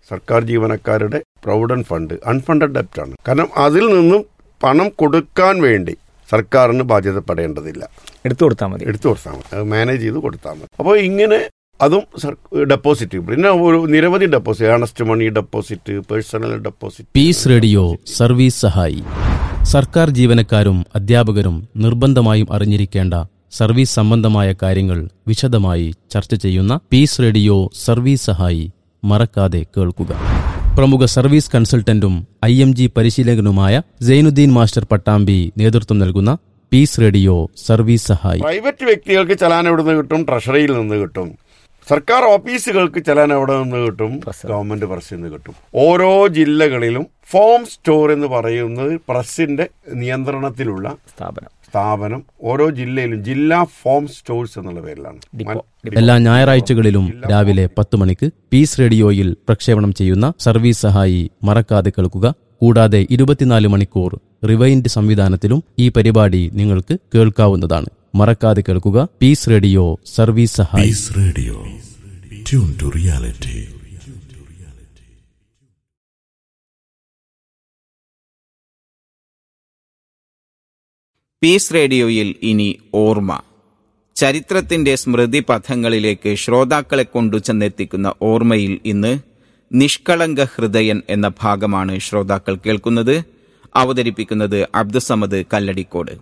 സർക്കാർ ജീവനക്കാരുടെ provident fund unfunded ഡെപ്റ്റ് ആണ് കാരണം അതിൽ നിന്നും പണം കൊടുക്കാൻ വേണ്ടി സർക്കാരിന് ബാധ്യതപ്പെടേണ്ടതില്ല എടുത്തു കൊടുത്താൽ മതി എടുത്തു കൊടുത്താൽ മതി അത് മാനേജ് ചെയ്ത് കൊടുത്താൽ മതി അപ്പോൾ ഇങ്ങനെ അതും ഡെപ്പോസിറ്റ് പിന്നെ ഒരു നിരവധി deposit earnest money deposit personal deposit peace radio service സഹായി സർക്കാർ ജീവനക്കാരും അധ്യാപകരും നിർബന്ധമായും അറിഞ്ഞിരിക്കേണ്ട സർവീസ് സംബന്ധമായ കാര്യങ്ങൾ വിശദമായി ചർച്ച ചെയ്യുന്ന പീസ് റേഡിയോ സർവീസ് സഹായി മറക്കാതെ കേൾക്കുക പ്രമുഖ സർവീസ് കൺസൾട്ടന്റും ഐ എം ജി പരിശീലകനുമായ സൈനുദ്ദീൻ മാസ്റ്റർ പട്ടാമ്പി നേതൃത്വം നൽകുന്ന പീസ് റേഡിയോ സർവീസ് സഹായി പ്രൈവറ്റ് വ്യക്തികൾക്ക് ചലാൻ എവിടെ നിന്ന് കിട്ടും ട്രഷറിയിൽ നിന്ന് കിട്ടും സർക്കാർ ഓഫീസുകൾക്ക് ചലാൻ എവിടെ നിന്ന് കിട്ടും ഗവൺമെന്റ് പ്രസ്സിൽ നിന്ന് കിട്ടും ഓരോ ജില്ലകളിലും ഫോം സ്റ്റോർ എന്ന് പറയുന്നത് പ്രസിന്റെ നിയന്ത്രണത്തിലുള്ള സ്ഥാപനം സ്ഥാപനം ഓരോ ജില്ലയിലും ജില്ലാ ഫോം സ്റ്റോഴ്സ് എന്നുള്ള പേരിലാണ് ഡിപ്പോ മൻ- എല്ലാ ഞായറാഴ്ചകളിലും രാവിലെ പത്ത് മണിക്ക് പീസ് റേഡിയോയിൽ പ്രക്ഷേപണം ചെയ്യുന്ന സർവീസ് സഹായി മറക്കാതെ കേൾക്കുക കൂടാതെ ഇരുപത്തിനാല് മണിക്കൂർ റിവൈൻഡ് സംവിധാനത്തിലും ഈ പരിപാടി നിങ്ങൾക്ക് കേൾക്കാവുന്നതാണ് മറക്കാതെ കേൾക്കുക പീസ് റേഡിയോ സർവീസ് സഹായി Peace Radio. Tune to reality. Peace റേഡിയോയിൽ ഇനി ഓർമ്മ ചരിത്രത്തിന്റെ സ്മൃതി പഥങ്ങളിലേക്ക് ശ്രോതാക്കളെ കൊണ്ടു ചെന്നെത്തിക്കുന്ന ഓർമ്മയിൽ ഇന്ന് നിഷ്കളങ്ക ഹൃദയൻ എന്ന ഭാഗമാണ് ശ്രോതാക്കൾ കേൾക്കുന്നത് അവതരിപ്പിക്കുന്നത് അബ്ദുസമദ് കല്ലടിക്കോട്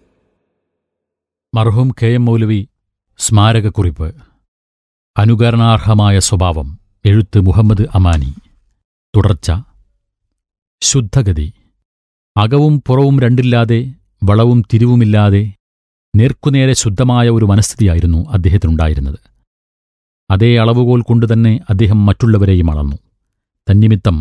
മർഹൂം കെ എം മൗലവി സ്മാരകക്കുറിപ്പ് അനുകരണാർഹമായ സ്വഭാവം എഴുത്ത് മുഹമ്മദ് അമാനി തുടർച്ച ശുദ്ധഗതി അകവും പുറവും രണ്ടില്ലാതെ വളവും തിരിവുമില്ലാതെ നേർക്കുനേരെ ശുദ്ധമായ ഒരു മനസ്ഥിതിയായിരുന്നു അദ്ദേഹത്തിനുണ്ടായിരുന്നത് അതേ അളവുകോൽ കൊണ്ടുതന്നെ അദ്ദേഹം മറ്റുള്ളവരെയും അളന്നു തന്നിമിത്തം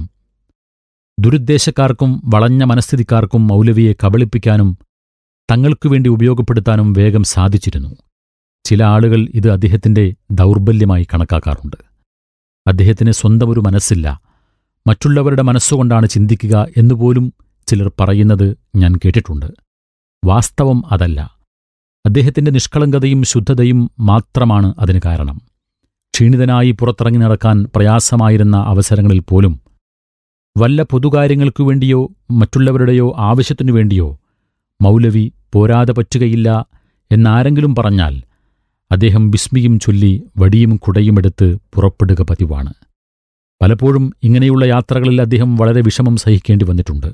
ദുരുദ്ദേശക്കാർക്കും വളഞ്ഞ മനസ്ഥിതിക്കാർക്കും മൗലവിയെ കബളിപ്പിക്കാനും തങ്ങൾക്കു വേണ്ടി ഉപയോഗപ്പെടുത്താനും വേഗം സാധിച്ചിരുന്നു ചില ആളുകൾ ഇത് അദ്ദേഹത്തിന്റെ ദൗർബല്യമായി കണക്കാക്കാറുണ്ട് അദ്ദേഹത്തിന് സ്വന്തം ഒരു മനസ്സില്ല മറ്റുള്ളവരുടെ മനസ്സുകൊണ്ടാണ് ചിന്തിക്കുക എന്നുപോലും ചിലർ പറയുന്നത് ഞാൻ കേട്ടിട്ടുണ്ട് വാസ്തവം അതല്ല അദ്ദേഹത്തിന്റെ നിഷ്കളങ്കതയും ശുദ്ധതയും മാത്രമാണ് അതിന് കാരണം ക്ഷീണിതനായി പുറത്തിറങ്ങി നടക്കാൻ പ്രയാസമായിരുന്ന അവസരങ്ങളിൽ പോലും വല്ല പൊതുകാര്യങ്ങൾക്കു വേണ്ടിയോ മറ്റുള്ളവരുടെയോ ആവശ്യത്തിനു വേണ്ടിയോ മൗലവി പോരാതെ പറ്റുകയില്ല എന്നാരെങ്കിലും പറഞ്ഞാൽ അദ്ദേഹം വിസ്മിയും ചൊല്ലി വടിയും കുടയുമെടുത്ത് പുറപ്പെടുക പതിവാണ് പലപ്പോഴും ഇങ്ങനെയുള്ള യാത്രകളിൽ അദ്ദേഹം വളരെ വിഷമം സഹിക്കേണ്ടി വന്നിട്ടുണ്ട്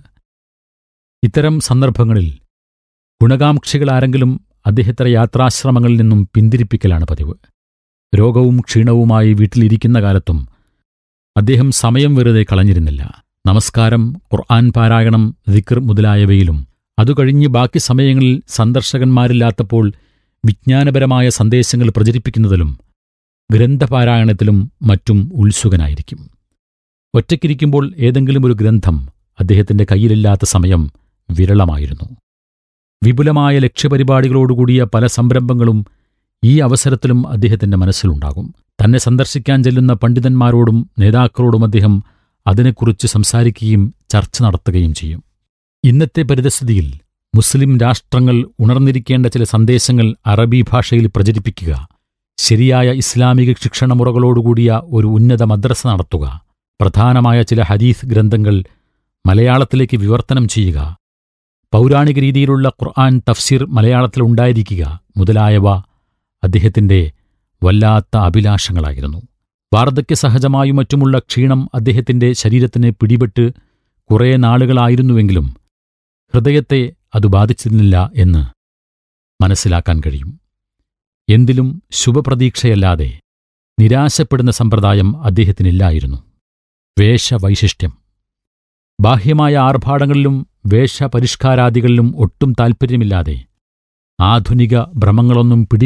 ഇത്തരം സന്ദർഭങ്ങളിൽ ഗുണകാംക്ഷികളാരെങ്കിലും അദ്ദേഹത്തെ യാത്രാശ്രമങ്ങളിൽ നിന്നും പിന്തിരിപ്പിക്കലാണ് പതിവ് രോഗവും ക്ഷീണവുമായി വീട്ടിലിരിക്കുന്ന കാലത്തും അദ്ദേഹം സമയം വെറുതെ കളഞ്ഞിരുന്നില്ല നമസ്കാരം ഖുർആൻ പാരായണം ദിക്ർ മുതലായവയിലും അതുകഴിഞ്ഞ് ബാക്കി സമയങ്ങളിൽ സന്ദർശകന്മാരില്ലാത്തപ്പോൾ വിജ്ഞാനപരമായ സന്ദേശങ്ങൾ പ്രചരിപ്പിക്കുന്നതിലും ഗ്രന്ഥപാരായണത്തിലും മറ്റും ഉത്സുകനായിരിക്കും ഒറ്റയ്ക്കിരിക്കുമ്പോൾ ഏതെങ്കിലും ഒരു ഗ്രന്ഥം അദ്ദേഹത്തിന്റെ കയ്യിലില്ലാത്ത സമയം വിരളമായിരുന്നു വിപുലമായ ലക്ഷ്യപരിപാടികളോടുകൂടിയ പല സംരംഭങ്ങളും ഈ അവസരത്തിലും അദ്ദേഹത്തിന്റെ മനസ്സിലുണ്ടാകും തന്നെ സന്ദർശിക്കാൻ ചെല്ലുന്ന പണ്ഡിതന്മാരോടും നേതാക്കളോടും അദ്ദേഹം അതിനെക്കുറിച്ച് സംസാരിക്കുകയും ചർച്ച നടത്തുകയും ചെയ്യും ഇന്നത്തെ പരിതസ്ഥിതിയിൽ മുസ്ലിം രാഷ്ട്രങ്ങൾ ഉണർന്നിരിക്കേണ്ട ചില സന്ദേശങ്ങൾ അറബി ഭാഷയിൽ പ്രചരിപ്പിക്കുക ശരിയായ ഇസ്ലാമിക ശിക്ഷണമുറകളോടുകൂടിയ ഒരു ഉന്നത മദ്രസ നടത്തുക പ്രധാനമായ ചില ഹദീസ് ഗ്രന്ഥങ്ങൾ മലയാളത്തിലേക്ക് വിവർത്തനം ചെയ്യുക പൗരാണിക രീതിയിലുള്ള ഖുർആൻ തഫ്സീർ മലയാളത്തിൽ ഉണ്ടായിരിക്കുക മുതലായവ അദ്ദേഹത്തിന്റെ വല്ലാത്ത അഭിലാഷങ്ങളായിരുന്നു വാർദ്ധക്യ സഹജമായും മറ്റുമുള്ള ക്ഷീണം അദ്ദേഹത്തിന്റെ ശരീരത്തിന് പിടിപെട്ട് കുറേ നാളുകളായിരുന്നുവെങ്കിലും ഹൃദയത്തെ അത് ബാധിച്ചിരുന്നില്ല എന്ന് മനസ്സിലാക്കാൻ കഴിയും എന്തിലും ശുഭപ്രതീക്ഷയല്ലാതെ നിരാശപ്പെടുന്ന സമ്പ്രദായം അദ്ദേഹത്തിനില്ലായിരുന്നു വേഷവൈശിഷ്ട്യം ബാഹ്യമായ ആർഭാടങ്ങളിലും വേഷപരിഷ്കാരാദികളിലും ഒട്ടും താൽപ്പര്യമില്ലാതെ ആധുനിക ഭ്രമങ്ങളൊന്നും പിടി